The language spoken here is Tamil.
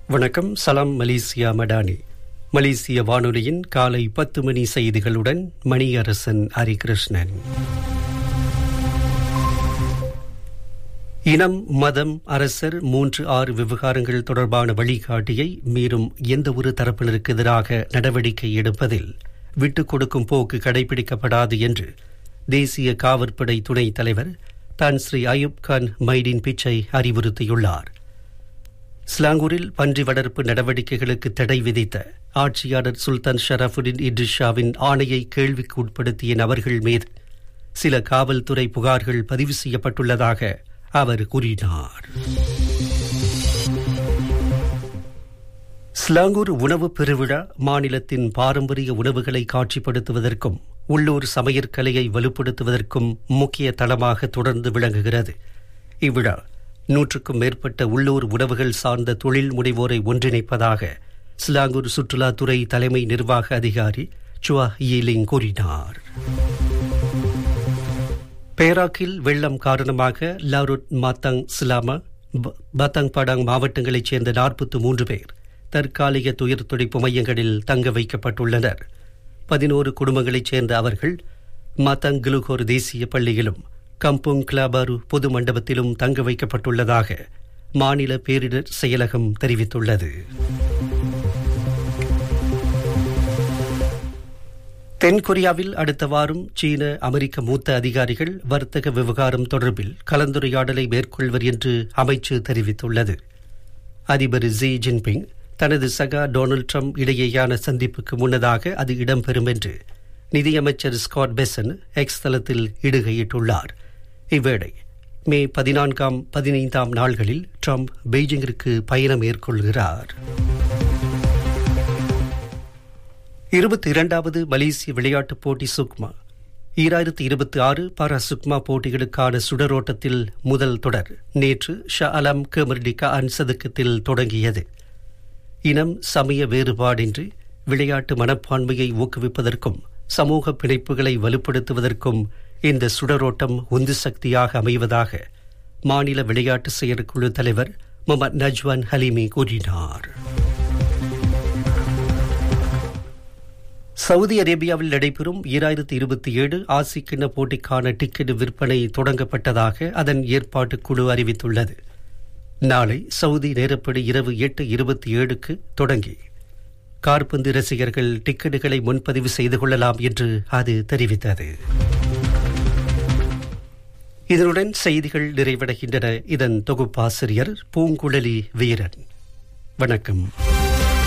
வணக்கம் சலாம் மலேசியா மடானி மலேசிய வானொலியின் காலை பத்து மணி செய்திகளுடன் மணியரசன் ஹரிகிருஷ்ணன் இனம் மதம் அரசர் மூன்று ஆறு விவகாரங்கள் தொடர்பான வழிகாட்டியை மீறும் எந்தவொரு தரப்பினருக்கு எதிராக நடவடிக்கை எடுப்பதில் விட்டுக் கொடுக்கும் போக்கு கடைபிடிக்கப்படாது என்று தேசிய காவற்படை துணைத் தலைவர் தான் ஸ்ரீ அயூப் கான் மைடின் பிச்சை அறிவுறுத்தியுள்ளார் ஸ்லாங்கூரில் பன்றி வளர்ப்பு நடவடிக்கைகளுக்கு தடை விதித்த ஆட்சியாளர் சுல்தான் ஷரஃபுடின் இட்ரிஷாவின் ஆணையை கேள்விக்கு உட்படுத்திய நபர்கள் மீது சில காவல்துறை புகார்கள் பதிவு செய்யப்பட்டுள்ளதாக அவர் கூறினார் ஸ்லாங்கூர் உணவு பெருவிழா மாநிலத்தின் பாரம்பரிய உணவுகளை காட்சிப்படுத்துவதற்கும் உள்ளூர் சமையற்கலையை வலுப்படுத்துவதற்கும் முக்கிய தளமாக தொடர்ந்து விளங்குகிறது இவ்விழா நூற்றுக்கும் மேற்பட்ட உள்ளூர் உணவுகள் சார்ந்த தொழில் முனைவோரை ஒன்றிணைப்பதாக ஸ்லாங்கூர் சுற்றுலாத்துறை தலைமை நிர்வாக அதிகாரி சுவா ஈலிங் கூறினார் பேராக்கில் வெள்ளம் காரணமாக லாருட் மாத்தங் சிலாமா பத்தங் படாங் மாவட்டங்களைச் சேர்ந்த நாற்பத்தி மூன்று பேர் தற்காலிக துயர் துடைப்பு மையங்களில் தங்க வைக்கப்பட்டுள்ளனர் பதினோரு குடும்பங்களைச் சேர்ந்த அவர்கள் மாத்தங் குலுகோர் தேசிய பள்ளியிலும் கம்புங் கிளாபாரு பொது மண்டபத்திலும் தங்க வைக்கப்பட்டுள்ளதாக மாநில பேரிடர் செயலகம் தெரிவித்துள்ளது தென்கொரியாவில் அடுத்த வாரம் சீன அமெரிக்க மூத்த அதிகாரிகள் வர்த்தக விவகாரம் தொடர்பில் கலந்துரையாடலை மேற்கொள்வர் என்று அமைச்சு தெரிவித்துள்ளது அதிபர் ஜி ஜின்பிங் தனது சகா டொனால்டு ட்ரம்ப் இடையேயான சந்திப்புக்கு முன்னதாக அது இடம்பெறும் என்று நிதியமைச்சர் ஸ்காட் பெசன் எக்ஸ் தளத்தில் இடுகையிட்டுள்ளார் இவ்வேளை மே பதினான்காம் பதினைந்தாம் நாள்களில் ட்ரம்ப் பெய்ஜிங்கிற்கு பயணம் மேற்கொள்கிறார் இருபத்தி இரண்டாவது மலேசிய விளையாட்டுப் போட்டி சுக்மா ஈராயிரத்தி இருபத்தி ஆறு பாரா சுக்மா போட்டிகளுக்கான சுடரோட்டத்தில் முதல் தொடர் நேற்று ஷா அலம் கமர்டிகா அன் சதுக்கத்தில் தொடங்கியது இனம் சமய வேறுபாடின்றி விளையாட்டு மனப்பான்மையை ஊக்குவிப்பதற்கும் சமூக பிணைப்புகளை வலுப்படுத்துவதற்கும் இந்த சுடரோட்டம் உந்து சக்தியாக அமைவதாக மாநில விளையாட்டு செயற்குழு தலைவர் முகமது நஜ்வான் ஹலீமி கூறினார் சவுதி அரேபியாவில் நடைபெறும் ஈராயிரத்தி இருபத்தி ஏழு ஆசி கிண்ண போட்டிக்கான டிக்கெட் விற்பனை தொடங்கப்பட்டதாக அதன் ஏற்பாட்டுக் குழு அறிவித்துள்ளது நாளை சவுதி நேரப்படி இரவு எட்டு இருபத்தி ஏழுக்கு தொடங்கி கார்பந்து ரசிகர்கள் டிக்கெட்டுகளை முன்பதிவு செய்து கொள்ளலாம் என்று அது தெரிவித்தது இதனுடன் செய்திகள் நிறைவடைகின்றன இதன் தொகுப்பாசிரியர் பூங்குழலி வீரன் வணக்கம்